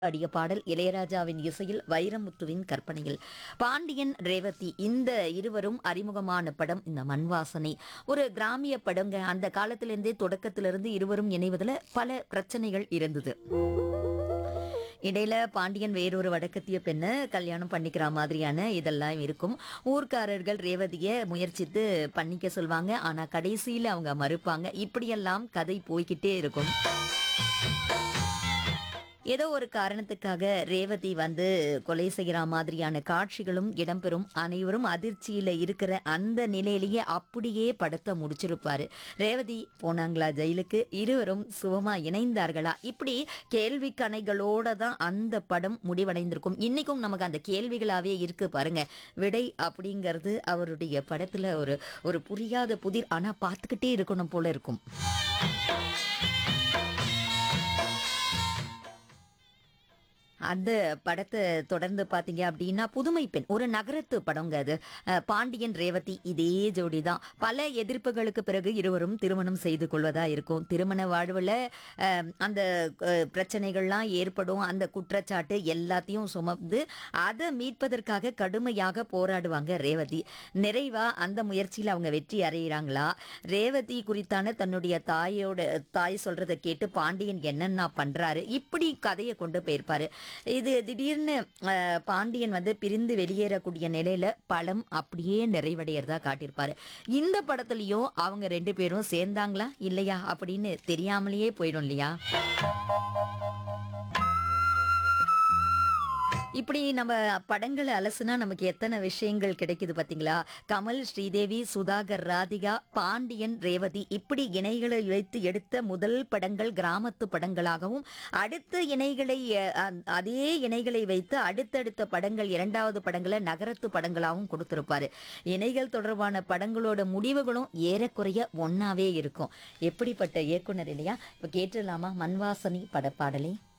அடிய பாடல் இளையராஜாவின் இசையில் வைரமுத்துவின் கற்பனையில் பாண்டியன் ரேவதி இந்த இருவரும் அறிமுகமான படம் இந்த மண்வாசனை ஒரு கிராமிய படங்க அந்த காலத்திலிருந்தே தொடக்கத்திலிருந்து இருவரும் இணைவதில் பல பிரச்சனைகள் இருந்தது இடையில பாண்டியன் வேறொரு வடக்கத்திய பெண்ணை கல்யாணம் பண்ணிக்கிற மாதிரியான இதெல்லாம் இருக்கும் ஊர்க்காரர்கள் ரேவதியை முயற்சித்து பண்ணிக்க சொல்வாங்க ஆனா கடைசியில அவங்க மறுப்பாங்க இப்படியெல்லாம் கதை போய்கிட்டே இருக்கும் ஏதோ ஒரு காரணத்துக்காக ரேவதி வந்து கொலை செய்கிற மாதிரியான காட்சிகளும் இடம்பெறும் அனைவரும் அதிர்ச்சியில இருக்கிற அந்த நிலையிலேயே அப்படியே படத்தை முடிச்சிருப்பாரு ரேவதி போனாங்களா ஜெயிலுக்கு இருவரும் சுகமா இணைந்தார்களா இப்படி கேள்வி கணைகளோட தான் அந்த படம் முடிவடைந்திருக்கும் இன்னைக்கும் நமக்கு அந்த கேள்விகளாவே இருக்கு பாருங்க விடை அப்படிங்கிறது அவருடைய படத்துல ஒரு ஒரு புரியாத புதிர் ஆனா பார்த்துக்கிட்டே இருக்கணும் போல இருக்கும் அந்த படத்தை தொடர்ந்து பார்த்தீங்க அப்படின்னா புதுமை பெண் ஒரு நகரத்து படங்க அது அஹ், பாண்டியன் ரேவதி இதே ஜோடி தான் பல எதிர்ப்புகளுக்கு பிறகு இருவரும் திருமணம் செய்து கொள்வதா இருக்கும் திருமண வாழ்வில் அந்த அஹ், பிரச்சனைகள்லாம் ஏற்படும் அந்த குற்றச்சாட்டு எல்லாத்தையும் சுமந்து அதை மீட்பதற்காக கடுமையாக போராடுவாங்க ரேவதி நிறைவா அந்த முயற்சியில் அவங்க வெற்றி அடைகிறாங்களா ரேவதி குறித்தான தன்னுடைய தாயோட தாய் சொல்றதை கேட்டு பாண்டியன் என்னென்ன பண்றாரு இப்படி கதையை கொண்டு போயிருப்பாரு இது திடீர்னு அஹ், பாண்டியன் வந்து பிரிந்து வெளியேறக்கூடிய நிலையில படம் அப்படியே நிறைவடையறதா காட்டியிருப்பாரு இந்த படத்துலயும் அவங்க ரெண்டு பேரும் சேர்ந்தாங்களா இல்லையா அப்படின்னு தெரியாமலேயே போயிடும் இல்லையா இப்படி நம்ம படங்களை அலசுனா நமக்கு எத்தனை விஷயங்கள் கிடைக்குது பாத்தீங்களா கமல் ஸ்ரீதேவி சுதாகர் ராதிகா பாண்டியன் ரேவதி இப்படி இணைகளை வைத்து எடுத்த முதல் படங்கள் கிராமத்து படங்களாகவும் அடுத்த இணைகளை அஹ், அ- அதே இணைகளை வைத்து அடுத்தடுத்த படங்கள் இரண்டாவது படங்களை நகரத்து படங்களாகவும் கொடுத்திருப்பாரு இணைகள் தொடர்பான படங்களோட முடிவுகளும் ஏறக்குறைய ஒன்னாவே இருக்கும் எப்படிப்பட்ட இயக்குனர் இல்லையா இப்ப கேட்டுடலாமா மண்வாசனி படப்பாடலை